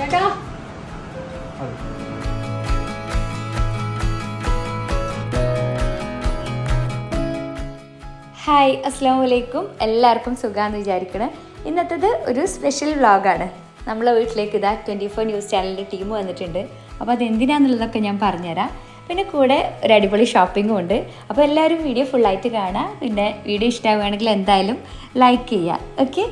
ചേട്ടാ ഹായ് അസ്സാം വലൈക്കും എല്ലാവർക്കും സുഖമാണെന്ന് വിചാരിക്കണേ ഇന്നത്തേത് ഒരു സ്പെഷ്യൽ വ്ളോഗാണ് നമ്മളെ വീട്ടിലേക്ക് ഇതാ ട്വൻറ്റി ഫോർ ന്യൂസ് ചാനലിൻ്റെ ടീം വന്നിട്ടുണ്ട് അപ്പോൾ അത് എന്തിനാന്നുള്ളതൊക്കെ ഞാൻ പറഞ്ഞുതരാം പിന്നെ കൂടെ ഒരു അടിപൊളി ഷോപ്പിങ്ങും ഉണ്ട് അപ്പോൾ എല്ലാവരും വീഡിയോ ഫുള്ളായിട്ട് കാണാം പിന്നെ വീഡിയോ ഇഷ്ടമാവുകയാണെങ്കിൽ എന്തായാലും ലൈക്ക് ചെയ്യുക ഓക്കെ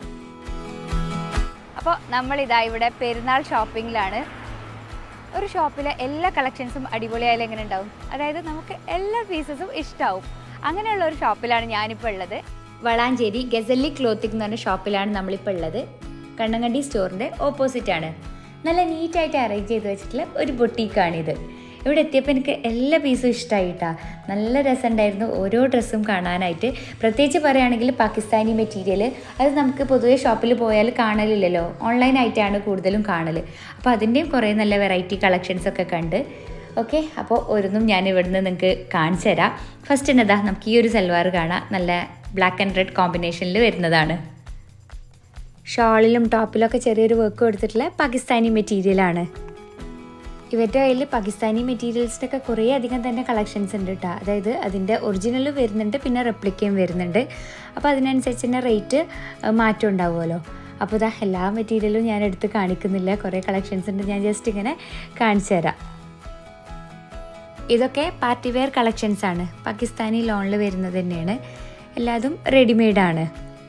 അപ്പോൾ നമ്മളിതാ ഇവിടെ പെരുന്നാൾ ഷോപ്പിങ്ങിലാണ് ഒരു ഷോപ്പിലെ എല്ലാ കളക്ഷൻസും അടിപൊളിയായാലും എങ്ങനെ ഉണ്ടാവും അതായത് നമുക്ക് എല്ലാ പീസസും ഇഷ്ടമാവും അങ്ങനെയുള്ള ഒരു ഷോപ്പിലാണ് ഞാനിപ്പോൾ ഉള്ളത് വളാഞ്ചേരി ഗസല്ലി ക്ലോത്തിങ് എന്ന് പറഞ്ഞ ഷോപ്പിലാണ് നമ്മളിപ്പോൾ ഉള്ളത് കണ്ണങ്കണ്ടി സ്റ്റോറിൻ്റെ ഓപ്പോസിറ്റ് ആണ് നല്ല നീറ്റായിട്ട് അറേഞ്ച് ചെയ്ത് വെച്ചിട്ടുള്ള ഒരു ബൊട്ടീക്കാണിത് ഇവിടെ എത്തിയപ്പോൾ എനിക്ക് എല്ലാ പീസും ഇഷ്ടമായിട്ടാ നല്ല രസമുണ്ടായിരുന്നു ഓരോ ഡ്രസ്സും കാണാനായിട്ട് പ്രത്യേകിച്ച് പറയുകയാണെങ്കിൽ പാകിസ്ഥാനി മെറ്റീരിയൽ അത് നമുക്ക് പൊതുവേ ഷോപ്പിൽ പോയാൽ കാണലില്ലല്ലോ ഓൺലൈനായിട്ടാണ് കൂടുതലും കാണൽ അപ്പോൾ അതിൻ്റെയും കുറേ നല്ല വെറൈറ്റി കളക്ഷൻസ് ഒക്കെ കണ്ട് ഓക്കെ അപ്പോൾ ഓരോന്നും ഞാൻ ഇവിടുന്ന് നിങ്ങൾക്ക് കാണിച്ചു തരാം ഫസ്റ്റ് എന്നതാ നമുക്ക് ഈ ഒരു സൽവാർ കാണാം നല്ല ബ്ലാക്ക് ആൻഡ് റെഡ് കോമ്പിനേഷനിൽ വരുന്നതാണ് ഷാളിലും ടോപ്പിലൊക്കെ ചെറിയൊരു വർക്ക് കൊടുത്തിട്ടുള്ള പാകിസ്ഥാനി മെറ്റീരിയലാണ് ഇവരുടെ കയ്യിൽ പാകിസ്ഥാനി മെറ്റീരിയൽസിൻ്റെ ഒക്കെ കുറേ അധികം തന്നെ കളക്ഷൻസ് ഉണ്ട് കേട്ടോ അതായത് അതിൻ്റെ ഒറിജിനൽ വരുന്നുണ്ട് പിന്നെ റെപ്ലിക്കയും വരുന്നുണ്ട് അപ്പോൾ അതിനനുസരിച്ച് തന്നെ റേറ്റ് മാറ്റം ഉണ്ടാവുമല്ലോ അപ്പോൾ ഇതാ എല്ലാ മെറ്റീരിയലും ഞാൻ എടുത്ത് കാണിക്കുന്നില്ല കുറേ കളക്ഷൻസ് ഉണ്ട് ഞാൻ ജസ്റ്റ് ഇങ്ങനെ കാണിച്ചു തരാം ഇതൊക്കെ പാർട്ടി വെയർ കളക്ഷൻസ് ആണ് പാകിസ്ഥാനി ലോണിൽ വരുന്നത് തന്നെയാണ് എല്ലാതും റെഡിമെയ്ഡ് ആണ്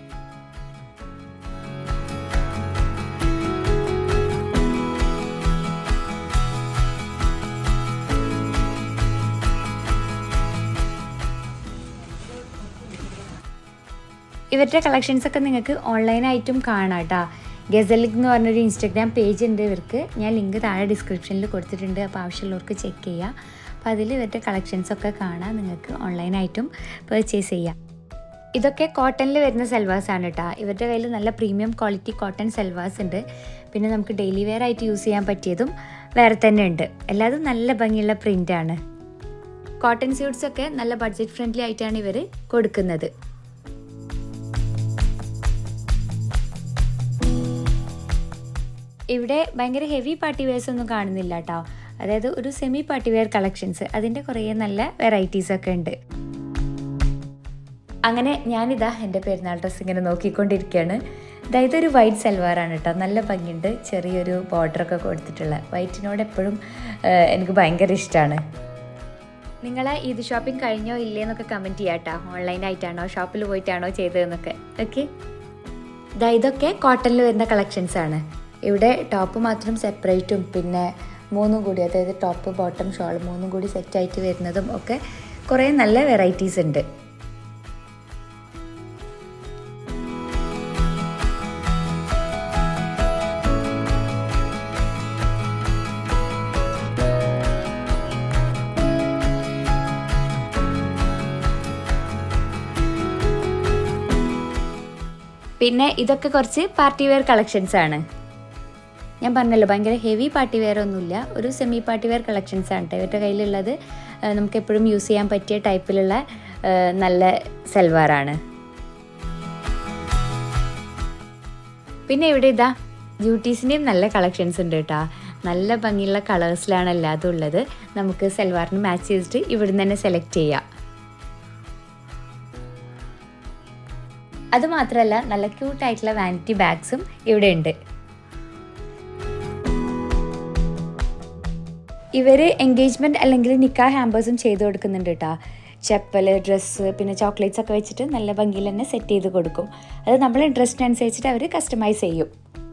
ഇവരുടെ കളക്ഷൻസ് ഒക്കെ നിങ്ങൾക്ക് ഓൺലൈനായിട്ടും കാണാം കേട്ടോ ഗസലിക് എന്ന് പറഞ്ഞൊരു ഇൻസ്റ്റാഗ്രാം പേജ് ഉണ്ട് ഇവർക്ക് ഞാൻ ലിങ്ക് താഴെ ഡിസ്ക്രിപ്ഷനിൽ കൊടുത്തിട്ടുണ്ട് അപ്പോൾ ആവശ്യമുള്ളവർക്ക് ചെക്ക് ചെയ്യുക അപ്പോൾ അതിൽ ഇവരുടെ കളക്ഷൻസ് ഒക്കെ കാണാം നിങ്ങൾക്ക് ഓൺലൈനായിട്ടും പർച്ചേസ് ചെയ്യാം ഇതൊക്കെ കോട്ടണിൽ വരുന്ന സെൽവാസ് ആണ് കേട്ടോ ഇവരുടെ കയ്യിൽ നല്ല പ്രീമിയം ക്വാളിറ്റി കോട്ടൺ സെൽവാസ് ഉണ്ട് പിന്നെ നമുക്ക് ഡെയിലി വെയർ ആയിട്ട് യൂസ് ചെയ്യാൻ പറ്റിയതും വേറെ തന്നെ ഉണ്ട് എല്ലാതും നല്ല ഭംഗിയുള്ള പ്രിൻ്റാണ് കോട്ടൺ സ്യൂട്ട്സ് ഒക്കെ നല്ല ബഡ്ജറ്റ് ഫ്രണ്ട്ലി ആയിട്ടാണ് ഇവർ കൊടുക്കുന്നത് ഇവിടെ ഭയങ്കര ഹെവി പാർട്ടി വെയർസ് ഒന്നും കാണുന്നില്ല കേട്ടോ അതായത് ഒരു സെമി പാർട്ടി വെയർ കളക്ഷൻസ് അതിൻ്റെ കുറേ നല്ല വെറൈറ്റീസ് ഒക്കെ ഉണ്ട് അങ്ങനെ ഞാനിതാ എൻ്റെ പെരുന്നാൾ ഡ്രസ്സ് ഇങ്ങനെ നോക്കിക്കൊണ്ടിരിക്കുകയാണ് ഇതായത് ഒരു വൈറ്റ് സൽവാറാണ് കേട്ടോ നല്ല ഭംഗിയുണ്ട് ചെറിയൊരു ബോർഡറൊക്കെ കൊടുത്തിട്ടുള്ള വൈറ്റിനോട് എപ്പോഴും എനിക്ക് ഭയങ്കര ഇഷ്ടമാണ് നിങ്ങൾ ഈദ് ഷോപ്പിംഗ് കഴിഞ്ഞോ ഇല്ലേ എന്നൊക്കെ കമൻറ്റ് ചെയ്യാം കേട്ടോ ഓൺലൈനായിട്ടാണോ ഷോപ്പിൽ പോയിട്ടാണോ ചെയ്തതെന്നൊക്കെ ഓക്കെ ഇതാ ഇതൊക്കെ കോട്ടണിൽ വരുന്ന കളക്ഷൻസ് ആണ് ഇവിടെ ടോപ്പ് മാത്രം സെപ്പറേറ്റും പിന്നെ മൂന്നും കൂടി അതായത് ടോപ്പ് ബോട്ടം ഷോൾ മൂന്നും കൂടി സെറ്റായിട്ട് വരുന്നതും ഒക്കെ കുറേ നല്ല വെറൈറ്റീസ് ഉണ്ട് പിന്നെ ഇതൊക്കെ കുറച്ച് പാർട്ടി വെയർ കളക്ഷൻസ് ആണ് ഞാൻ പറഞ്ഞല്ലോ ഭയങ്കര ഹെവി പാർട്ടി വെയർ ഒന്നുമില്ല ഒരു സെമി പാർട്ടി വെയർ കളക്ഷൻസ് ആണ് കേട്ടോ ഇവരുടെ കയ്യിലുള്ളത് നമുക്ക് എപ്പോഴും യൂസ് ചെയ്യാൻ പറ്റിയ ടൈപ്പിലുള്ള നല്ല സൽവാറാണ് പിന്നെ ഇവിടെ ഇതാ ബ്യൂട്ടീസിൻ്റെയും നല്ല കളക്ഷൻസ് ഉണ്ട് കേട്ടോ നല്ല ഭംഗിയുള്ള കളേഴ്സിലാണ് എല്ലാതും ഉള്ളത് നമുക്ക് സൽവാറിന് മാച്ച് ചെയ്തിട്ട് ഇവിടുന്ന് തന്നെ സെലക്ട് ചെയ്യാം അതുമാത്രമല്ല നല്ല ക്യൂട്ടായിട്ടുള്ള വാനിറ്റി ബാഗ്സും ഇവിടെ ഉണ്ട് ഇവർ എൻഗേജ്മെൻറ്റ് അല്ലെങ്കിൽ നിക്കാ ഹാമ്പേഴ്സും ചെയ്ത് കൊടുക്കുന്നുണ്ട് കേട്ടോ ചെപ്പൽ ഡ്രസ്സ് പിന്നെ ചോക്ലേറ്റ്സ് ഒക്കെ വെച്ചിട്ട് നല്ല ഭംഗിയിൽ തന്നെ സെറ്റ് ചെയ്ത് കൊടുക്കും അത് നമ്മൾ ഇൻട്രസ്റ്റിനനുസരിച്ചിട്ട് അവർ കസ്റ്റമൈസ് ചെയ്യും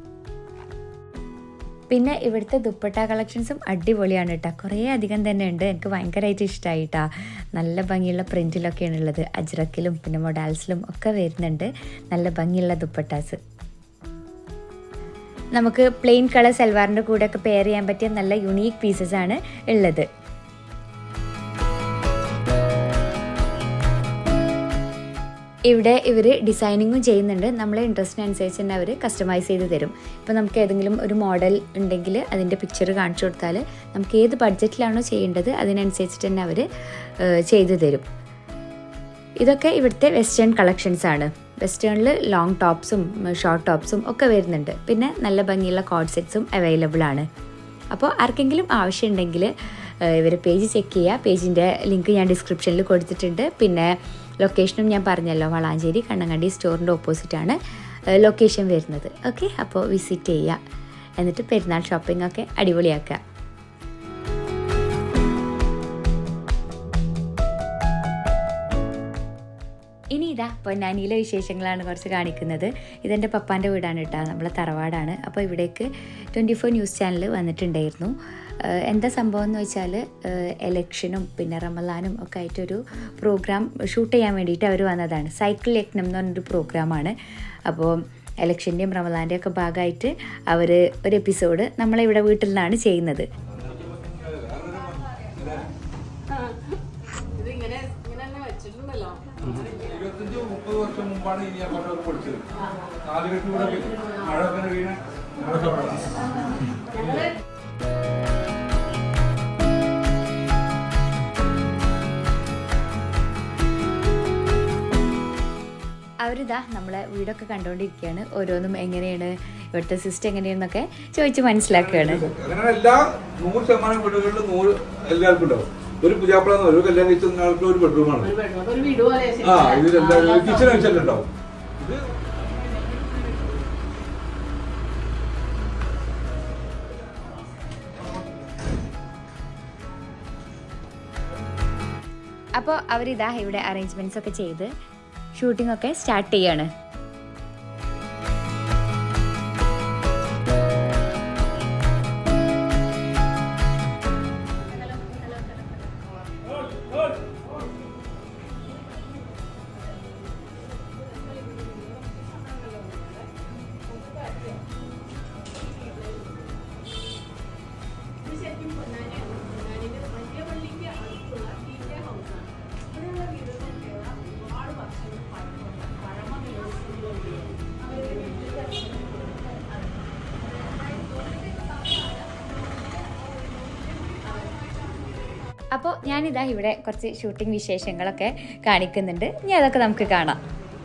പിന്നെ ഇവിടുത്തെ ദുപ്പട്ട കളക്ഷൻസും അടിപൊളിയാണ് കേട്ടോ കുറേ അധികം തന്നെ ഉണ്ട് എനിക്ക് ഭയങ്കരമായിട്ട് ഇഷ്ടമായി കേട്ടോ നല്ല ഭംഗിയുള്ള പ്രിൻറ്റിലൊക്കെയാണ് ഉള്ളത് അജ്രക്കിലും പിന്നെ മൊഡാൽസിലും ഒക്കെ വരുന്നുണ്ട് നല്ല ഭംഗിയുള്ള ദുപ്പട്ടാസ് നമുക്ക് പ്ലെയിൻ കളർ സൽവാറിൻ്റെ കൂടെ ഒക്കെ പെയർ ചെയ്യാൻ പറ്റിയ നല്ല യുണീക്ക് പീസസ് ആണ് ഉള്ളത് ഇവിടെ ഇവർ ഡിസൈനിങ്ങും ചെയ്യുന്നുണ്ട് നമ്മളെ ഇൻട്രസ്റ്റിനനുസരിച്ച് തന്നെ അവർ കസ്റ്റമൈസ് ചെയ്ത് തരും ഇപ്പോൾ നമുക്ക് ഏതെങ്കിലും ഒരു മോഡൽ ഉണ്ടെങ്കിൽ അതിൻ്റെ പിക്ചർ കാണിച്ചു കൊടുത്താൽ നമുക്ക് ഏത് ബഡ്ജറ്റിലാണോ ചെയ്യേണ്ടത് അതിനനുസരിച്ചിട്ട് തന്നെ അവർ ചെയ്തു തരും ഇതൊക്കെ ഇവിടുത്തെ വെസ്റ്റേൺ കളക്ഷൻസ് ആണ് വെസ്റ്റേണിൽ ലോങ് ടോപ്സും ഷോർട്ട് ടോപ്സും ഒക്കെ വരുന്നുണ്ട് പിന്നെ നല്ല ഭംഗിയുള്ള കോഡ് സെറ്റ്സും അവൈലബിൾ ആണ് അപ്പോൾ ആർക്കെങ്കിലും ആവശ്യമുണ്ടെങ്കിൽ ഇവരെ പേജ് ചെക്ക് ചെയ്യുക പേജിൻ്റെ ലിങ്ക് ഞാൻ ഡിസ്ക്രിപ്ഷനിൽ കൊടുത്തിട്ടുണ്ട് പിന്നെ ലൊക്കേഷനും ഞാൻ പറഞ്ഞല്ലോ വളാഞ്ചേരി കണ്ണങ്കണ്ടി സ്റ്റോറിൻ്റെ ഓപ്പോസിറ്റാണ് ലൊക്കേഷൻ വരുന്നത് ഓക്കെ അപ്പോൾ വിസിറ്റ് ചെയ്യുക എന്നിട്ട് പെരുന്നാൾ ഷോപ്പിംഗ് ഒക്കെ അടിപൊളിയാക്കുക ഇനി ഇതാ പൊന്നാനിയിലെ വിശേഷങ്ങളാണ് കുറച്ച് കാണിക്കുന്നത് ഇതെൻ്റെ പപ്പാൻ്റെ വീടാണ് കേട്ടോ നമ്മളെ തറവാടാണ് അപ്പോൾ ഇവിടേക്ക് ട്വൻറ്റി ഫോർ ന്യൂസ് ചാനൽ വന്നിട്ടുണ്ടായിരുന്നു ഏഹ് എന്താ സംഭവം എന്ന് വെച്ചാൽ എലക്ഷനും പിന്നെ റമലാനും ഒക്കെ ആയിട്ടൊരു പ്രോഗ്രാം ഷൂട്ട് ചെയ്യാൻ വേണ്ടിയിട്ട് അവർ വന്നതാണ് സൈക്കിൾ യജ്ഞം എന്ന് പറഞ്ഞൊരു പ്രോഗ്രാമാണ് അപ്പോൾ എലക്ഷൻ്റെയും റമലാൻ്റെയും ഒക്കെ ഭാഗമായിട്ട് അവർ ഒരു എപ്പിസോഡ് നമ്മളിവിടെ വീട്ടിൽ നിന്നാണ് ചെയ്യുന്നത് ഇത് ഇങ്ങനെ ഇങ്ങനെ തന്നെ വെച്ചിട്ടുണ്ടല്ലോ ഇരുപത്തഞ്ച് മുപ്പത് വർഷം മുമ്പാണ് ഈ അങ്ങോട്ടൊക്കെ പഠിച്ചത് നാലുകെട്ട് കൂടെ മഴ അങ്ങനെ വീണ അതൊക്കെ അവിടെ. ഞങ്ങള് അവരിതാ നമ്മളെ വീടൊക്കെ കണ്ടുകൊണ്ടിരിക്കുകയാണ് ഓരോന്നും എങ്ങനെയാണ് ഇവിടുത്തെ സിസ്റ്റം എങ്ങനെയാണെന്നൊക്കെ ചോദിച്ച് മനസ്സിലാക്കുകയാണ് അങ്ങനെ എല്ലാ നൂറ് ശതമാനം വീടുകളിലും നൂറ് എല്ലാവർക്കും ഉണ്ടാവും ഒരു പുതിയാപ്പള ഒരു കല്യാണം കഴിച്ച ആൾക്ക് ഒരു ബെഡ്റൂമാണ് ഒരു bedroom, ഒരു വീട് പോലെ ആ ഇതിലെല്ലാം കിച്ചൺ വെച്ചെല്ലാം ഉണ്ടാവും ഇത് അപ്പോൾ അവരിതാ ഇവിടെ അറേഞ്ച്മെൻറ്റ്സ് ഒക്കെ ചെയ്ത് ഷൂട്ടിംഗ് ഒക്കെ സ്റ്റാർട്ട് ചെയ്യാണ് അപ്പോൾ ഞാനിതാ ഇവിടെ കുറച്ച് ഷൂട്ടിംഗ് വിശേഷങ്ങളൊക്കെ കാണിക്കുന്നുണ്ട് ഇനി അതൊക്കെ നമുക്ക് കാണാം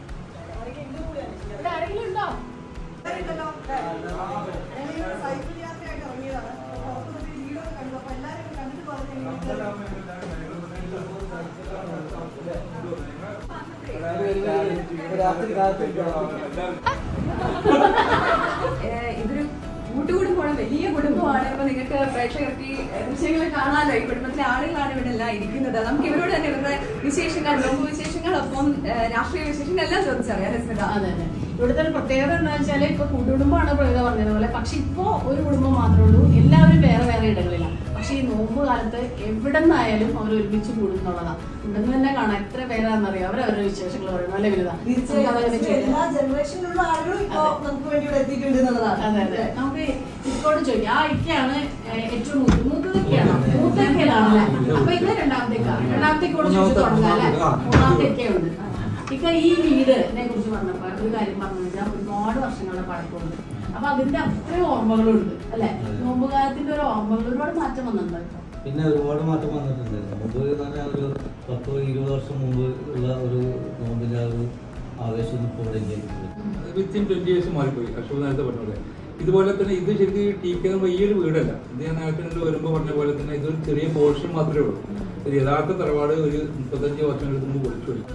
ഏഹ് ഇതൊരു കൂട്ടുകുടുംബമാണ് വലിയ കുടുംബമാണ് അപ്പൊ നിങ്ങൾക്ക് പ്രേക്ഷകർക്ക് ഈ ദൃശ്യങ്ങൾ കാണാലോ ഈ കുടുംബത്തിലെ ആളുകളാണ് ഇവിടെ എല്ലാം ഇരിക്കുന്നത് നമുക്ക് ഇവരോട് തന്നെ ഇവരുടെ വിശേഷങ്ങൾ ലോക വിശേഷങ്ങളൊപ്പം ഏഹ് രാഷ്ട്രീയ വിശേഷങ്ങൾ എല്ലാം ചോദിച്ചറിയാം രസ്മിത അതെ അതെ ഇവിടുത്തെ ഒരു പ്രത്യേകത എന്താ വെച്ചാൽ ഇപ്പൊ കൂട്ടുകുടുംബമാണ് പ്രകൃത പറഞ്ഞതുപോലെ പക്ഷെ ഇപ്പോ ഒരു കുടുംബം മാത്രമേ ഉള്ളൂ എല്ലാവരും വേറെ വേറെ ഇടങ്ങളിലാണ് പക്ഷെ ഈ നോമ്പ് കാലത്ത് എവിടെ നിന്നായാലും അവർ ഒരുമിച്ച് കൂടുന്നുള്ളതാണ് ഇവിടുന്ന് തന്നെ കാണാം എത്ര പേരാണെന്നറിയാം അവരവരുടെ വിശേഷങ്ങൾ പറയുന്നു അല്ലെ വിരുദ്ധ തീർച്ചയായും എല്ലാ ജനറേഷനിലുള്ള ആളുകളും ഇപ്പോ നമുക്ക് വേണ്ടി ഇവിടെ എത്തിയിട്ടുണ്ട് എന്നുള്ളതാണ് അതെ അതെ നമുക്ക് ഇക്കോട് ചോദിക്കാം ആ ഇക്കയാണ് ഏഹ്, ഏറ്റവും മൂത്ത മൂത്തതൊക്കെയാണോ മൂത്തക്കലാണല്ലേ അപ്പൊ ഇത് രണ്ടാമത്തേക്കാ രണ്ടാമത്തേക്കോട് ചോദിച്ചു തുടങ്ങാം അല്ലെ മൂന്നാമത്തേക്കേ ഉണ്ട് ഇക്ക ഈ വീടിനെ കുറിച്ച് പറഞ്ഞപ്പോ ഒരു കാര്യം പറഞ്ഞു വെച്ചാൽ ഒരുപാട് വർഷങ്ങളുടെ പഴക്കമുണ്ട് അപ്പൊ അതിന്റെ അത്രയും ഓർമ്മകളുണ്ട് അല്ലെ നോമ്പുകാലത്തിന്റെ ഒരു ഓർമ്മകൾ ഒരുപാട് മാറ്റം വന്നിട്ടുണ്ട് ഇപ്പൊ. പിന്നെ ഒരുപാട് മാറ്റം വന്നിട്ടുണ്ട് മുമ്പ് എന്ന് പറഞ്ഞാൽ ഒരു പത്തോ ഇരുപത് വർഷം മുമ്പ് ഉള്ള ഒരു നോമ്പിന്റെ ആ ഒരു ആവേശം ഇപ്പോൾ ഇവിടെ ഇല്ല വിത്തിൻ ട്വന്റി ഇയേഴ്സ് മാറിപ്പോയി അശോക് നേരത്തെ പറഞ്ഞ പോലെ ഇതുപോലെ തന്നെ ഇത് ശരിക്കും ടി കെ വലിയൊരു വീടല്ല ഇത് ഞാൻ നേരത്തെ വരുമ്പോൾ പറഞ്ഞ പോലെ തന്നെ ഇതൊരു ചെറിയ പോർഷൻ മാത്രമേ ഉള്ളൂ ഒരു യഥാർത്ഥ തറവാട് ഒരു മുപ്പത്തഞ്ച് വർഷങ്ങൾക്ക് മുമ്പ് പൊളിച്ചു പോയി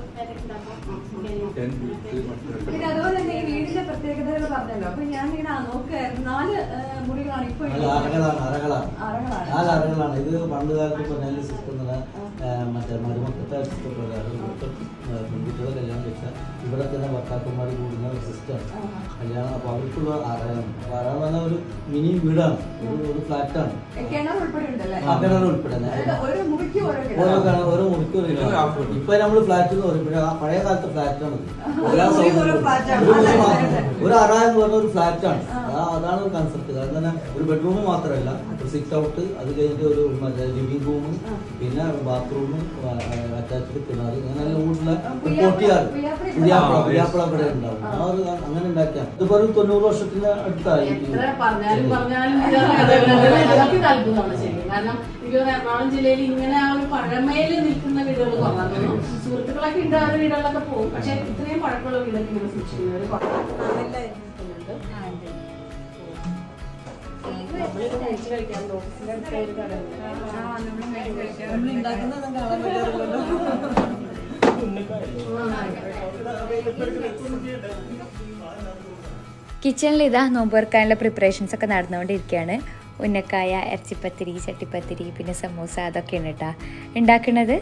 ടെൻ പിന്നെ അതുപോലെ തന്നെ ഈ വീടിന്റെ പ്രത്യേകതകൾ പറഞ്ഞല്ലോ അപ്പൊ ഞാൻ ഇങ്ങനെ നോക്കായിരുന്നു നാല് ഏഹ് മുറികളാണ് ഇപ്പൊ നാല് അറകളാണ് അറകളാണ് അറകളാണ്. നാല് അറകളാണ് ഇത് പണ്ട് കാലത്ത് പൊന്നാലി സിസ്റ്റം എന്നുള്ള മറ്റേ മരുമക്കത്തെ സിസ്റ്റം പ്രകാരം ഇവിടുത്തെ ആ, പെൺകുട്ടികളെ കല്യാണം കഴിച്ചാൽ ഇവിടെ തന്നെ ഭർത്താക്കന്മാർ കൂടുന്ന ഒരു സിസ്റ്റമാണ് കല്യാണം അപ്പോൾ അവർക്കുള്ള അറയാണ് അപ്പോൾ അറ എന്ന് പറഞ്ഞാൽ ഒരു മിനി വീടാണ് ഒരു ഒരു ഫ്ലാറ്റാണ് കിണർ ഉൾപ്പെടെ ഉണ്ടല്ലേ ആ കിണർ ഉൾപ്പെടെ അതായത് ഒരു മുറിക്ക് ഓരോ ഓരോ കിണർ കിണർ ഓരോ മുറിക്കൂർ ഇപ്പൊ നമ്മള് ഫ്ലാറ്റ് എന്ന് പറയും പക്ഷേ ആ പഴയ കാലത്തെ ഫ്ലാറ്റ് ആണ് ഒരു മുറി ഓരോ flat ആണ്. ഒരു അറ എന്ന് പറഞ്ഞ ഒരു ഫ്ലാറ്റ് ആണ് അതാ അതാണ് ഒരു കൺസെപ്റ്റ് കാരണം തന്നെ ഒരു ബെഡ്റൂം മാത്രമല്ല ഒരു സിറ്റ് ഔട്ട് അത് കഴിഞ്ഞിട്ട് ഒരു മറ്റേ ലിവിംഗ് റൂം പിന്നെ ബാത്റൂം അറ്റാച്ച്ഡ് കിണർ അങ്ങനെ കൂടുതലുള്ള ഒരു കോട്ടിയാട് പുതിയാപ്പള പുതിയാപ്പള ഇവിടെ ഉണ്ടാവും ആ ഒരു അങ്ങനെ ഉണ്ടാക്കിയ ഇതിപ്പോ ഒരു തൊണ്ണൂറ് വർഷത്തിന് അടുത്തായി എത്ര പറഞ്ഞാലും പറഞ്ഞാലും ഇതൊക്കെ അത്ഭുതമാണ് ശരിക്കും കാരണം എനിക്ക് തോന്നുന്നു എറണാകുളം ജില്ലയിൽ ഇങ്ങനെ ആ ഒരു പഴമയിൽ നിൽക്കുന്ന വീടുകൾ കുറവാണ് തോന്നുന്നു സുഹൃത്തുക്കളൊക്കെ ഉണ്ട് ആ ഒരു വീടുകളിലൊക്കെ പോകും പക്ഷെ ഇത്രയും പഴക്കമുള്ള വീടൊക്കെ ഇങ്ങനെ സൂക്ഷിക്കുന്നവർ നമ്മൾ ഉണ്ടാക്കുന്നത് കാണാൻ പറ്റാറില്ലല്ലോ കിച്ചണിൽ ഇതാ നോമ്പ് തുറക്കാനുള്ള പ്രിപ്പറേഷൻസ് ഒക്കെ നടന്നുകൊണ്ടിരിക്കുകയാണ് ഉന്നക്കായ ഇറച്ചിപ്പത്തിരി ചട്ടിപ്പത്തിരി പിന്നെ സമൂസ അതൊക്കെയാണ് കേട്ടോ ഉണ്ടാക്കുന്നത്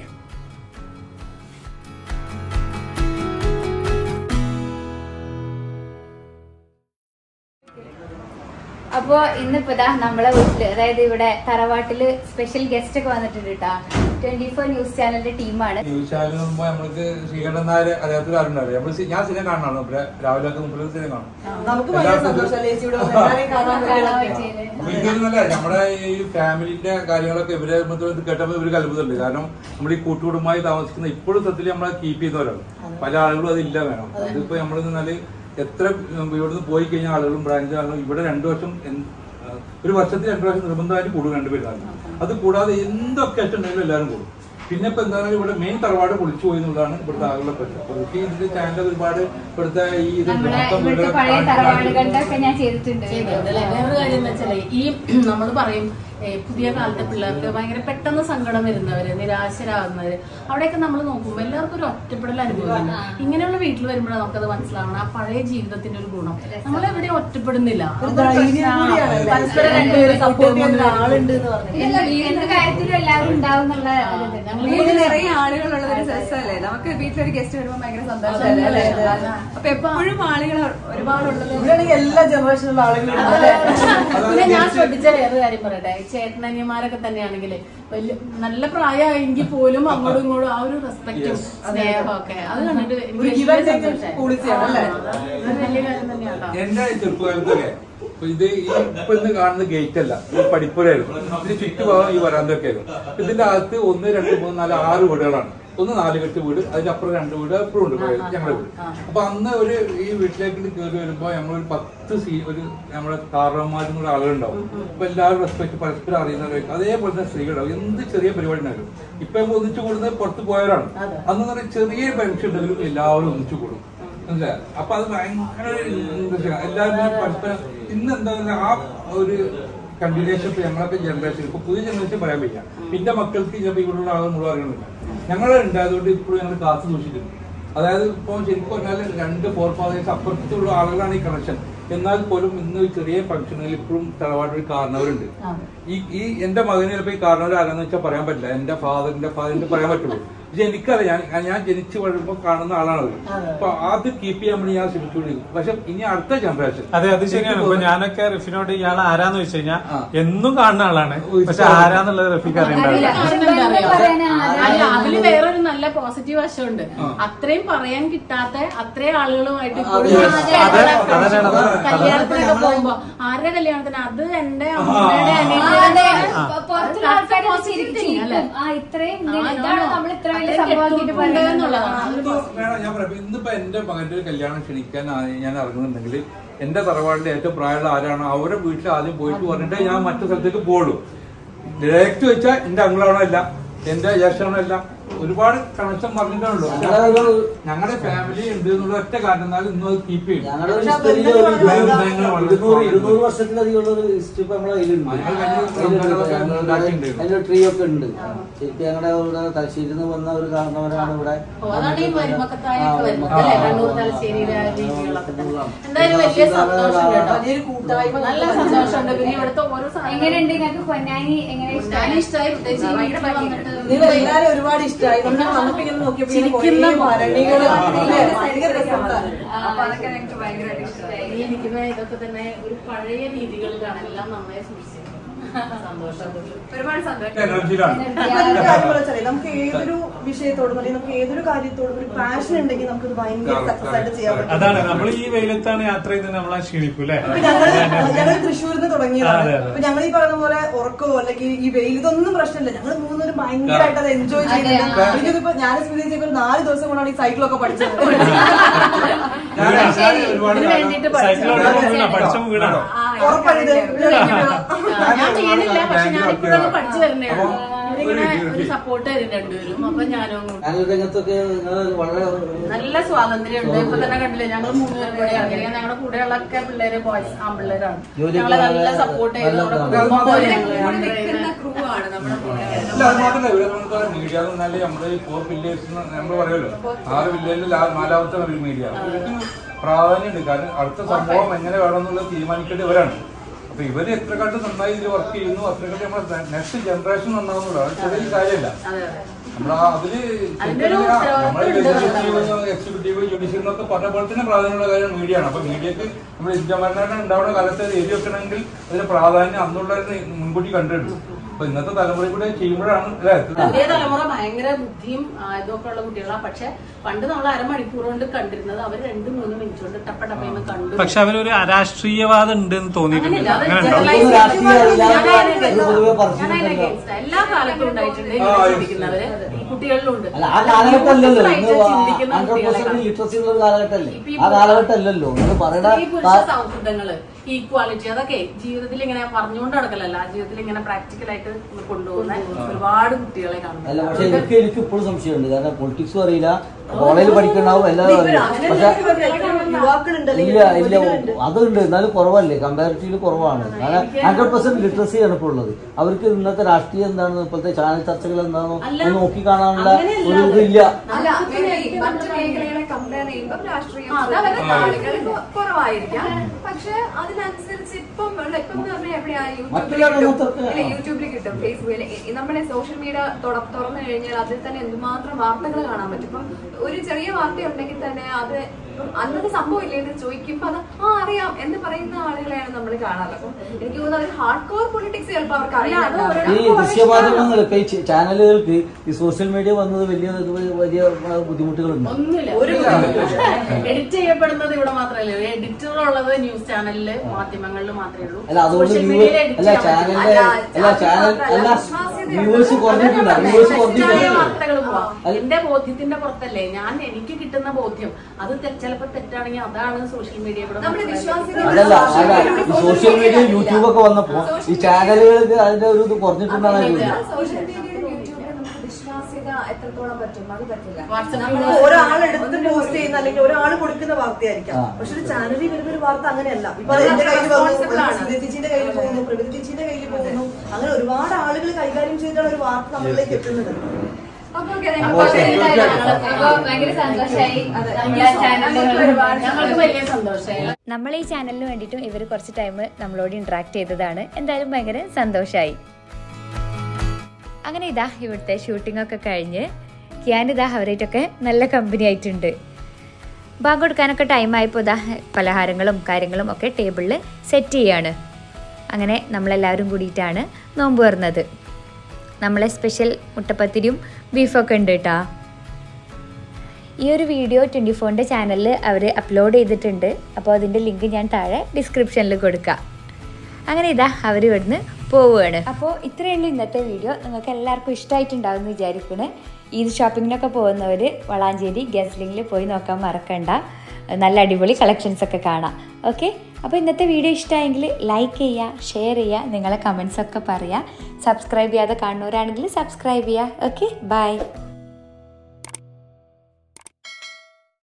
അപ്പോൾ ഇന്നിപ്പോ ഇതാ നമ്മളെ വീട്ടില് അതായത് ഇവിടെ തറവാട്ടില് സ്പെഷ്യൽ ഗസ്റ്റ് ഒക്കെ വന്നിട്ടുണ്ട് കേട്ടോ ട്വന്റി ഫോർ ന്യൂസ് ചാനലിന്റെ ടീമാണ് ന്യൂസ് ചാനൽ മുമ്പ് നമ്മൾക്ക് ശ്രീകണ്ഠൻ നായർ അറിയാത്തൊരു ആരുണ്ടാവില്ല നമ്മൾ ഞാൻ സിനിമ കാണണം ഇവിടെ രാവിലെ ഒക്കെ മുമ്പിൽ സിനിമ കാണും നമുക്ക് ഭയങ്കര സന്തോഷം ചേച്ചിയുടെ എല്ലാവരെയും കാണാൻ പറ്റിയത് അപ്പൊ ഇതൊന്നുമല്ല നമ്മുടെ ഈ ഫാമിലിന്റെ കാര്യങ്ങളൊക്കെ ഇവരെ ഇത് കേട്ടപ്പോൾ ഇവർക്ക് അത്ഭുതമുണ്ട് കാരണം നമ്മൾ ഈ കൂട്ടുകുടുംബമായി താമസിക്കുന്ന ഇപ്പോഴും സത്യത്തിൽ നമ്മളെ കീപ്പ് ചെയ്യുന്നവരാണ് പല ആളുകളും അതില്ല വേണം അതിപ്പോ നമ്മൾ നിന്നാല് എത്ര ഇവിടുന്ന് പോയി കഴിഞ്ഞ ആളുകളും ബ്രാഞ്ച് ആളുകളും ഇവിടെ രണ്ടു വർഷം എന്ത്- ആ, ഒരു വർഷത്തിൽ രണ്ടു വർഷം നിർബന്ധമായിട്ട് കൂടും രണ്ടുപേരും അത് കൂടാതെ എന്തൊക്കെ ഉണ്ടെങ്കിലും എല്ലാവരും കൂടും പിന്നെ ഇപ്പൊ എന്താണ് ഇവിടെ മെയിൻ തറവാട് പൊളിച്ചു പോയി എന്നുള്ളതാണ് ഇവിടുത്തെ ആളുകളെ പറ്റും അപ്പൊ ഇതിന്റെ ചാനൽ ഒരുപാട് ഇവിടുത്തെ ഈ ഇത് നമ്മുടെ മൊത്തം ഇവിടുത്തെ വീടുകളെ പഴയ കാണിച്ച് തറവാടുകളുടെ ഞാൻ ചെയ്തിട്ടുണ്ട് ചെയ്തിട്ടുണ്ടല്ലേ വേറൊരു കാര്യം എന്ന് വെച്ചാലേ ഈ നമ്മൾ പറയും ഏ, പുതിയ കാലത്തെ പിള്ളേർക്ക് ഭയങ്കര പെട്ടെന്ന് സങ്കടം വരുന്നവര് നിരാശരാകുന്നവര് അവിടെയൊക്കെ നമ്മൾ നോക്കുമ്പോൾ എല്ലാവർക്കും ഒരു ഒറ്റപ്പെടൽ അനുഭവം ഇങ്ങനെയുള്ള വീട്ടിൽ വരുമ്പോഴാണ് നമുക്കത് മനസ്സിലാവണം ആ പഴയ ജീവിതത്തിന്റെ ഒരു ഗുണം നമ്മൾ എവിടെ ഒറ്റപ്പെടുന്നില്ല ഒരു ധൈര്യം കൂടിയാണ് പരസ്പരം രണ്ടുപേരും സപ്പോർട്ട് ചെയ്യുന്ന ഒരാളുണ്ട് എന്ന് പറഞ്ഞു എന്ത് എന്ത് കാര്യത്തിലും എല്ലാവരും ഉണ്ടാവും എന്നുള്ള ഒരു ഇത്. ഞങ്ങള് വീട്ടിൽ നിറയെ ആളുകളുള്ളത് ഒരു രസമല്ലേ നമുക്ക് വീട്ടിലൊരു ഗസ്റ്റ് വരുമ്പോൾ ഭയങ്കര സന്തോഷമല്ലേ അല്ലേ അപ്പൊ എപ്പോഴും ആളുകൾ ഒരുപാടുള്ളത് ഇവിടെയാണെങ്കിൽ എല്ലാ ജനറേഷനിലുള്ള ആളുകളും ഉണ്ട് അല്ലേ? പിന്നെ ഞാൻ ശ്രദ്ധിച്ച വേറൊരു കാര്യം പറയട്ടെ ചേട്ടനനിയന്മാരൊക്കെ തന്നെയാണെങ്കിൽ വലിയ നല്ല പ്രായമായെങ്കിൽ പോലും അങ്ങോട്ടും ഇങ്ങോട്ടും ആ ഒരു റെസ്പെക്റ്റും സ്നേഹമൊക്കെ അത് കണ്ടിട്ട് എനിക്ക് ഒരു വലിയ give and take സന്തോഷായി. policy ആണ് അല്ലേ? ആ, അതൊരു വലിയ കാര്യം തന്നെയാണ് എന്റെ ചെറുപ്പകാലത്തൊക്കെ ഇപ്പൊ ഇത് ഈ ഇപ്പൊ ഇന്ന് കാണുന്ന ഗേറ്റ് അല്ല ഇത് പഠിപ്പുരായിരുന്നു ഇതിന് ചുറ്റുഭാഗം ഈ വരാന്തൊക്കെ ആയിരുന്നു ഇതിന്റെ അകത്ത് ഒന്ന് രണ്ട് മൂന്ന് നാല് ആറ് വീടുകളാണ് ഒന്ന് നാല് കെട്ട് വീട് അതിനപ്പുറം രണ്ട് വീട് അപ്പുറം ഉണ്ട് പോയത് ഞങ്ങളുടെ വീട് അപ്പൊ അന്ന് ഒരു ഈ വീട്ടിലേക്ക് കയറി വരുമ്പോ നമ്മളൊരു പത്ത് സീ ഒരു നമ്മുടെ കാരണവന്മാരും കൂടെ ആളുകളുണ്ടാവും അപ്പൊ എല്ലാവരും റെസ്പെക്ട് പരസ്പരം അറിയുന്നവരൊക്കെ അതേപോലെ തന്നെ സ്ത്രീകളുണ്ടാവും എന്ത് ചെറിയ പരിപാടി ഉണ്ടായിരുന്നു ഇപ്പൊ നമ്മൾ ഒന്നിച്ചു കൂടുന്നത് പുറത്ത് പോയവരാണ് അന്ന് പറഞ്ഞ ചെറിയ പെൻഷൻ ഉണ്ടെങ്കിലും എല്ലാവരും ഒന്നിച്ചു കൂടും മനസ്സിലായോ? അപ്പൊ അത് ഭയങ്കര ഒരു ഇൻട്രസ്റ്റ് ആണ്. എല്ലാവരും കൂടി പരസ്പരം ഇന്ന് എന്താ പറയുക ആ ഒരു കണ്ടിന്യൂഷൻ ഇപ്പൊ ഞങ്ങളൊക്കെ ജനറേഷൻ ഇപ്പൊ പുതിയ ജനറേഷൻ പറയാൻ പറ്റില്ല പിന്നെ മക്കൾക്ക് ചിലപ്പോൾ ഇവിടെയുള്ള ആളുകൾ മുഴുവൻ അറിയണമെന്നില്ല ഞങ്ങൾ ഉണ്ടായതുകൊണ്ട് ഇപ്പോഴും ഞങ്ങൾ കാത്തു സൂക്ഷിച്ചിട്ടുണ്ട് അതായത് ഇപ്പോൾ ശരിക്കും പറഞ്ഞാൽ രണ്ട് ഫോർ ഫാദേഴ്സ് അപ്പുറത്തുള്ള ആളുകളാണ് ഈ കണക്ഷൻ എന്നാൽ പോലും ഇന്ന് ചെറിയ ഫംഗ്ഷനുകളിൽ ഇപ്പോഴും തറവാട് ഒരു കാരണവരുണ്ട് ഈ ഈ എന്റെ മകന് ചിലപ്പോൾ ഈ കാരണവർ ആരാന്ന് വെച്ചാൽ പറയാൻ പറ്റില്ല എന്റെ ഫാദറിന്റെ ഫാദറിന്റെ പറയാൻ പറ്റുള്ളൂ പക്ഷെ എനിക്കറിയാം ഞാൻ ഞാൻ ജനിച്ചു വളരുമ്പോൾ കാണുന്ന ആളാണ് അവർ അപ്പൊ അത് കീപ്പ് ചെയ്യാൻ വേണ്ടി ഞാൻ ശ്രമിച്ചുകൊണ്ടിരിക്കും പക്ഷെ ഇനി അടുത്ത ജനറേഷൻ അതെ അത് ശരിയാണ് ഇപ്പൊ ഞാനൊക്കെ റഫിനോട് ഇയാൾ ആരാന്ന് വെച്ച് കഴിഞ്ഞാൽ ആ. എന്നും കാണുന്ന ആളാണ് പക്ഷെ ആരാന്നുള്ളത് റഫിക്ക് അറിയണ്ടാവില്ല അല്ല അതില് വേറൊരു നല്ല പോസിറ്റീവ് വശമുണ്ട് അത്രയും പറയാൻ കിട്ടാത്ത അത്രയും ആളുകളുമായിട്ട് ഇപ്പോഴും അതെ, അതെ, അതന്നെയാണ്. കല്യാണത്തിനൊക്കെ പോകുമ്പോ ആരുടെ കല്യാണത്തിന് അത് എന്റെ അമ്മയുടെ ആ, അതെ. അനിയത്തിയുടെ പ- പുറത്തുള്ള ആൾക്കാര് ചിരിക്കും, ചിരിക്കും. ആ, ഇത്രയും ഇങ്ങനെ- ഇതാണ് നമ്മൾ ഇത്ര വലിയ സംഭവമാക്കിയിട്ട് പറയുന്നത് എന്നുള്ളതാണ് ഇപ്പൊ വേണം ഞാൻ പറയാം ഇന്നിപ്പോ എന്റെ മകന്റെ ഒരു കല്യാണം ക്ഷണിക്കാൻ ആ- ഞാൻ ഇറങ്ങുന്നുണ്ടെങ്കിൽ എന്റെ തറവാടിലെ ഏറ്റവും പ്രായമുള്ള ആരാണോ അവരെ വീട്ടിൽ ആദ്യം പോയിട്ട് പറഞ്ഞിട്ടേ ഞാൻ മറ്റു സ്ഥലത്തേക്ക് പോകുള്ളൂ ഡയറക്റ്റ് വെച്ചാൽ എന്റെ അങ്ങളാണല്ല എന്റെ ജ്യേഷ്ഠനല്ല ഒരുപാട് കണക്ഷൻ പറഞ്ഞിട്ടുള്ളൂ ഞങ്ങളൊരു ഞങ്ങളുടെ ഫാമിലി ഉണ്ട് എന്നുള്ള ഒറ്റ കാരണത്താൽ ഇന്നും അത് കീപ്പ് ചെയ്യും ഞങ്ങളുടെ ഒരു പക്ഷെ ആ ഹിസ്റ്ററിയിൽ ഒരു ബന്ധങ്ങൾ വളരെ ഇരുന്നൂറ് ഇരുന്നൂറ് വർഷത്തിലധികമുള്ള ഒരു ഹിസ്റ്ററി ഇപ്പൊ നമ്മളെ കയ്യിലുണ്ട് ഞങ്ങൾ കഴിഞ്ഞ ദിവസം ഉണ്ടാക്കിയിട്ടുണ്ട്. അതിന്റെ ട്രീ ഒക്കെ ഉണ്ട് ശരിക്കും ഞങ്ങളുടെ ഇവിടെ തലശ്ശേരിയിൽ നിന്ന് വന്ന ഒരു കാരണവരാണ് ഇവിടെ ഓ, അതാണ് ഈ മരുമക്കത്തായൊക്കെ ആ, വരുന്നത് ആ, അല്ലേ ആ, കണ്ണൂർ ആ, തലശ്ശേരിയിലെ ആ, രീതികളൊക്കെ തന്നെ. ആ, എന്തായാലും വലിയ സന്തോഷം കേട്ടോ വലിയൊരു കൂട്ടായ്മ നല്ല സന്തോഷമുണ്ട് പിന്നെ ഇവിടുത്തെ ഓരോ എങ്ങനെയുണ്ട് നിങ്ങൾക്ക് പൊന്നാനി എങ്ങനെ ഞാൻ ഇഷ്ടമായി ഇഷ്ടമായി പ്രത്യേകിച്ച് ഈ വീട്ടിൽ വന്നിട്ട് നിങ്ങൾ എല്ലാരും ഒരുപാട് ഇഷ്ടമായി നമ്മൾ വന്നപ്പോ ഇങ്ങനെ നോക്കിയപ്പോ ഇങ്ങനെ ചിരിക്കുന്ന കുറേ ഭരണികള് ആ, ഇല്ലേ? ഭയങ്കര രസമുള്ള അപ്പൊ അതൊക്കെ ഞങ്ങൾക്ക് ഭയങ്കരമായിട്ട് ഇഷ്ടമായി ഈ ഇരിക്കുന്ന ഇതൊക്കെ തന്നെ ഒരു പഴയ രീതികളിലാണ് എല്ലാം നന്നായി സൂക്ഷിച്ചത് ഒരുപാട് സന്തോഷം എനർജിയിലാണ് ഒരു കാര്യം വെച്ചാൽ നമുക്ക് ഏതൊരു വിഷയത്തോടും അല്ലെങ്കിൽ നമുക്ക് ഏതൊരു കാര്യത്തോടും ഒരു പാഷൻ ഉണ്ടെങ്കിൽ നമുക്കത് ഭയങ്കര സക്സസ് ആയിട്ട് ചെയ്യാൻ പറ്റും അതാണ് നമ്മൾ ഈ വെയിലത്താണ് യാത്ര ചെയ്ത് നമ്മളെ ക്ഷീണിക്കും അല്ലേ ഇപ്പൊ ഞങ്ങള് ഞങ്ങൾ തൃശ്ശൂരിൽ നിന്ന് തുടങ്ങിയതാണ് അതെ, അതെ. അപ്പൊ ഞങ്ങൾ ഈ പറയുന്ന പോലെ ഉറക്കമോ അല്ലെങ്കിൽ ഈ വെയിൽ ഇതൊന്നും പ്രശ്നമില്ല ഞങ്ങൾ മൂന്നുപേരും ഭയങ്കരമായിട്ട് അത് എൻജോയ് ചെയ്യുന്നുണ്ട് എനിക്കിപ്പോ ഞാൻ സ്മിതി ചെയ്യുമ്പോൾ ഒരു നാല് ദിവസം കൊണ്ടാണ് ഈ സൈക്കിളൊക്കെ പഠിച്ചത് ഞാൻ ഞാൻ ഒരുപാട് ഇതിന് കാലം വേണ്ടിയിട്ട് സൈക്കിളോട്ട് വീണ പഠിച്ച വീണാണോ ഉറപ്പാണിത് ഞാൻ ചെയ്യുന്നില്ല പക്ഷെ ഞാനിപ്പോഴൊക്കെ പഠിച്ചു വരുന്നേ അപ്പൊ ഇവരിങ്ങനെ ഒരു ഒരു സപ്പോർട്ട് തരും രണ്ടുപേരും അപ്പൊ ഞാനും ചാനൽ രംഗത്തൊക്കെ നിങ്ങൾ വളരെ നല്ല സ്വാതന്ത്ര്യമുണ്ട് ഇപ്പൊ തന്നെ കണ്ടില്ലേ ഞങ്ങൾ മൂന്നുപേരും കൂടെ ഇറങ്ങി ഞങ്ങളുടെ കൂടെയുള്ള ഒക്കെ പിള്ളേര് ബോയ്സ് ആൺപിള്ളേരാണ് ജോലിക്ക് ഞങ്ങളെ നല്ല വളരെ സപ്പോർട്ട് ചെയ്ത് നല്ല നമ്മുടെ ഇതാണ്. കുടുംബം പോലെ അതിന് ഞങ്ങള് കൂടെ യാത്ര നിൽക്കുന്ന ചെയ്യുന്നത്. ക്രൂ ആണ് നമ്മുടെ കൂടെ ഇല്ല അത് മാത്രമല്ല ഇവിടെ നമുക്ക് മീഡിയ എന്ന് പറഞ്ഞാല് നമ്മള് ഫോർ പില്ലേഴ്സ് നമ്മൾ പറയുമല്ലോ ആറ് പില്ലേഴ്സിൽ നാലാമത്തെ ഒരു മീഡിയ ഇവർക്ക് പ്രാധാന്യമുണ്ട് കാരണം അടുത്ത സംഭവം എങ്ങനെ വേണമെന്നുള്ളത് തീരുമാനിക്കേണ്ടി ഇവരാണ് അപ്പൊ ഇവര് എത്ര കണ്ട് നന്നായി ഇതിൽ വർക്ക് ചെയ്യുന്നു അത്ര കണ്ട് നമ്മുടെ നെക്സ്റ്റ് ജനറേഷൻ നന്നാവുന്നുള്ളൂ അത് ചെറിയ കാര്യമല്ല അതെ അതെ നമ്മൾ അതില് അതിന്റെ ഒരു നമ്മളെ ഉത്തരവാദിത്വം എക്സിക്യൂട്ടീവ് ജുഡീഷ്യൽ എന്നൊക്കെ പറഞ്ഞ പോലെ തന്നെ പ്രാധാന്യമുള്ള കാര്യം മീഡിയ ആണ് അപ്പൊ മീഡിയക്ക് നമ്മൾ ഇന്ത്യ ഉണ്ടാവുന്ന കാലത്ത് അത് എഴുതി വെക്കണമെങ്കിൽ അതിന് പ്രാധാന്യം അന്നുള്ളവരെ മുൻകൂട്ടി കണ്ടിട്ടുണ്ട് അപ്പൊ ഇന്നത്തെ തലമുറ കൂടെ ചെയ്യുമ്പോഴാണ് അല്ലേ പുതിയ തലമുറ ഭയങ്കര ബുദ്ധിയും ആ, ഇതൊക്കെ ഉള്ള കുട്ടികളാണ് പക്ഷെ പണ്ട് നമ്മൾ അരമണിക്കൂർ കൊണ്ട് കണ്ടിരുന്നത് അവർ രണ്ട് മൂന്ന് മിനിറ്റ് കൊണ്ട് ടപ്പ ടപ്പയെന്ന് കണ്ടു പക്ഷെ അവരൊരു അരാഷ്ട്രീയവാദം ഉണ്ട് എന്ന് തോന്നിയിട്ടുണ്ട് അങ്ങനെയല്ല, അത് അങ്ങനെ generalize രാഷ്ട്രീയം അറിയില്ല. ഞാൻ അതിനെ ഒരു പൊതുവെ against പറച്ചിൽ ആ. ഞാൻ അതിനെ ഉണ്ടല്ലോ. against ആ. എല്ലാ കാലത്തും ഉണ്ടായിട്ടുണ്ട് ആ, ഇങ്ങനെ yes. ചിന്തിക്കുന്നവര് ഈ കുട്ടികളിലുണ്ട് അല്ല ആ കാലഘട്ടമല്ലല്ലോ ഇന്ന് ചിന്തിക്കുന്ന ഹൺഡ്രഡ് കുട്ടികളെ പെർസെന്റ് കാണും. ലിറ്ററസി ഉള്ള ഒരു കാലഘട്ടമല്ലേ ഇപ്പൊ ഈ ആ കാലഘട്ടമല്ലല്ലോ നിങ്ങൾ പറയണ സ്ത്രീ പുരുഷ സൗഹൃദങ്ങള് ഈക്വാലിറ്റി അതൊക്കെ ജീവിതത്തിൽ ഇങ്ങനെ പറഞ്ഞുകൊണ്ട് നടക്കലല്ല ജീവിതത്തിൽ ഇങ്ങനെ പ്രാക്ടിക്കൽ ആയിട്ട് കൊണ്ടുപോകുന്ന ഒരുപാട് കുട്ടികളെ അല്ല കാണുന്നു പക്ഷെ എനിക്ക് എനിക്ക് ഇപ്പോഴും സംശയമുണ്ട് കാരണം പൊളിറ്റിക്സും അറിയില്ല കോളേജിൽ പഠിക്കണ്ടാവും എല്ലാം അറിയില്ല പക്ഷെ യുവാക്കളുണ്ട് അല്ലെങ്കിൽ ഇല്ല ഇല്ല യുവതികളുണ്ട്. അതുണ്ട് എന്നാലും കുറവല്ലേ കമ്പാരിറ്റീവ്ലി കുറവാണ് കാരണം ഹൺഡ്രഡ് പെർസെന്റ് ലിറ്ററസി ആണ് ഇപ്പോൾ ഉള്ളത് അവർക്ക് ഇന്നത്തെ രാഷ്ട്രീയം എന്താണെന്ന് ഇപ്പോഴത്തെ ചാനൽ ചർച്ചകൾ എന്താണോ അല്ല, അത് നോക്കി കാണാനുള്ള അങ്ങനെയല്ല ഒരു അത്. ഇതില്ല അല്ല maybe മറ്റു മേഖലകളെ കമ്പയർ ചെയ്യുമ്പോൾ രാഷ്ട്രീയം ആ, അതാ പൊതുവെ ആളുകൾ കൊ- കുറവായിരിക്കാം പക്ഷെ അതിനനുസരിച്ച് ഇപ്പം ഉള്ള ഇപ്പം എന്ന് പറഞ്ഞാൽ എവിടെയാ മറ്റുള്ള യൂട്യൂബിൽ രംഗത്തൊക്കെ, കിട്ടും ആ. യൂട്യൂബിൽ കിട്ടും ഫേസ്ബുക്കിൽ നമ്മുടെ സോഷ്യൽ മീഡിയ തുറന്നു കഴിഞ്ഞാൽ അതിൽ തന്നെ എന്തുമാത്രം വാർത്തകൾ കാണാൻ പറ്റും ഇപ്പം ഒരു ചെറിയ വാർത്ത ഉണ്ടെങ്കിൽ തന്നെ അത് ഇപ്പം അന്നത്തെ സംഭവം ഇല്ലേ എന്ന് ചോദിക്കുമ്പോൾ അത് ആ അറിയാം എന്ന് പറയുന്ന ആളുകളെയാണ് നമ്മൾ കാണാറ് അപ്പം എനിക്ക് തോന്നുന്നത് അവർ ഹാർഡ് കോർ പൊളിറ്റിക്സ് ചിലപ്പോൾ അവർക്ക് ഈ അറിയാം ദൃശ്യമാധ്യമങ്ങൾ ഇപ്പൊ ഈ ച- ചാനലുകൾക്ക് ഈ സോഷ്യൽ മീഡിയ വന്നത് വലിയ ഇത് വലിയ ആ, ബുദ്ധിമുട്ടുകളുണ്ട് ഒന്നുമില്ല ഒരു എഡിറ്റ് ചെയ്യപ്പെടുന്നത് ഇവിടെ മാത്രമല്ല എഡിറ്റർ ഉള്ളത് ന്യൂസ് ചാനലില് മാധ്യമങ്ങളിൽ മാത്രമേ ഉള്ളൂ അല്ല അതുകൊണ്ട് Social വ്യൂ media യിൽ edit അല്ല ചെയ്യാൻ പറ്റില്ല. ചാനലിന്റെ അല്ല, അല്ല ചാനൽ അല്ല വ്യൂവേഴ്സ് കുറഞ്ഞിട്ടില്ല വ്യൂവേഴ്സ് തെറ്റായ കുറഞ്ഞിട്ടില്ല വാർത്തകൾ പോവാം അല്ല. എന്റെ ബോധ്യത്തിന്റെ പുറത്തല്ലേ ഞാൻ എനിക്ക് കിട്ടുന്ന ബോധ്യം അത് തെ- ചിലപ്പോ തെറ്റാണെങ്കിൽ അതാണ് സോഷ്യൽ മീഡിയ കൂടെ നമ്മുടെ മനസ്സിലാക്കുന്നത്. വിശ്വാസികൾ അതല്ല അല്ല ഈ സോഷ്യൽ മീഡിയ യൂട്യൂബ് ഒക്കെ വന്നപ്പോ ഈ ചാനലുകൾക്ക് അതിന്റെ ഒരു ഇത് കുറഞ്ഞിട്ടുണ്ടാണ് തോന്നുന്നത് സോഷ്യൽ മീഡിയയിലും യൂട്യൂബിലും നമുക്ക് വിശ്വാസ്യത എത്രത്തോളം പറ്റും അത് പറ്റില്ല വാട്സാപ്പിൽ ഇപ്പൊ ഒരാളെടുത്ത് പോസ്റ്റ് ചെയ്യുന്ന അല്ലെങ്കിൽ ഒരാൾ കൊടുക്കുന്ന വാർത്തയായിരിക്കാം ആ. പക്ഷെ ഒരു ചാനലിൽ വരുന്ന ഒരു വാർത്ത അങ്ങനെയല്ല ഇപ്പൊ അത് എന്റെ കയ്യിൽ Responsible ആണ്. വന്നു ചേച്ചിന്റെ കയ്യിൽ പോകുന്നു പ്രകൃതി ചേച്ചിന്റെ കയ്യിൽ പോകുന്നു അങ്ങനെ ഒരുപാട് ആളുകൾ കൈകാര്യം ചെയ്തിട്ടാണ് ഒരു വാർത്ത നമ്മളിലേക്ക് എത്തുന്നത് അപ്പൊ ഓക്കേ, അപ്പൊ ഞങ്ങൾ ഓക്കേ. അപ്പൊ ഭയങ്കര സന്തോഷമായി നമ്മളെ ചാനലിൽ ഞങ്ങൾക്ക് വലിയ സന്തോഷമായി നമ്മൾ ഈ ചാനലിന് വേണ്ടിയിട്ടും ഇവർ കുറച്ച് ടൈം നമ്മളോട് ഇന്ററാക്ട് ചെയ്തതാണ് എന്തായാലും ഭയങ്കര സന്തോഷമായി അങ്ങനെ ഇതാ ഇവിടുത്തെ ഷൂട്ടിംഗ് ഒക്കെ കഴിഞ്ഞ് ഞാനിതാ അവരായിട്ടൊക്കെ നല്ല കമ്പനി ആയിട്ടുണ്ട് ബാങ്ക് കൊടുക്കാനൊക്കെ ടൈം ആയപ്പോൾ ഇതാ പലഹാരങ്ങളും കാര്യങ്ങളും ഒക്കെ ടേബിളിൽ സെറ്റ് ചെയ്യാണ് അങ്ങനെ നമ്മളെല്ലാവരും കൂടിയിട്ടാണ് നോമ്പ് വരുന്നത് നമ്മളെ സ്പെഷ്യൽ മുട്ടപ്പത്തിരിയും ബീഫൊക്കെ ഉണ്ട് കേട്ടോ ഈ ഒരു വീഡിയോ ട്വൻറ്റി ഫോറിൻ്റെ ചാനലിൽ അവർ അപ്ലോഡ് ചെയ്തിട്ടുണ്ട് അപ്പോൾ അതിൻ്റെ ലിങ്ക് ഞാൻ താഴെ ഡിസ്ക്രിപ്ഷനിൽ കൊടുക്കാം അങ്ങനെ ഇതാ അവർ ഇവിടുന്ന് പോവുകയാണ് അപ്പോൾ ഇത്രയുള്ളൂ ഇന്നത്തെ വീഡിയോ നിങ്ങൾക്ക് എല്ലാവർക്കും ഇഷ്ടമായിട്ടുണ്ടാവും എന്ന് വിചാരിക്കണേ ഈദ് ഷോപ്പിങ്ങിനൊക്കെ പോകുന്നവർ വളാഞ്ചേരി ഗസ് ലിങ്കിൽ പോയി നോക്കാൻ മറക്കണ്ട നല്ല അടിപൊളി കളക്ഷൻസ് ഒക്കെ കാണാം ഓക്കെ അപ്പോൾ ഇന്നത്തെ വീഡിയോ ഇഷ്ടമായെങ്കിൽ ലൈക്ക് ചെയ്യുക ഷെയർ ചെയ്യുക നിങ്ങളെ കമൻസ് ഒക്കെ പറയുക സബ്സ്ക്രൈബ് ചെയ്യാതെ കാണുന്നവരാണെങ്കിൽ സബ്സ്ക്രൈബ് ചെയ്യുക ഓക്കെ ബൈ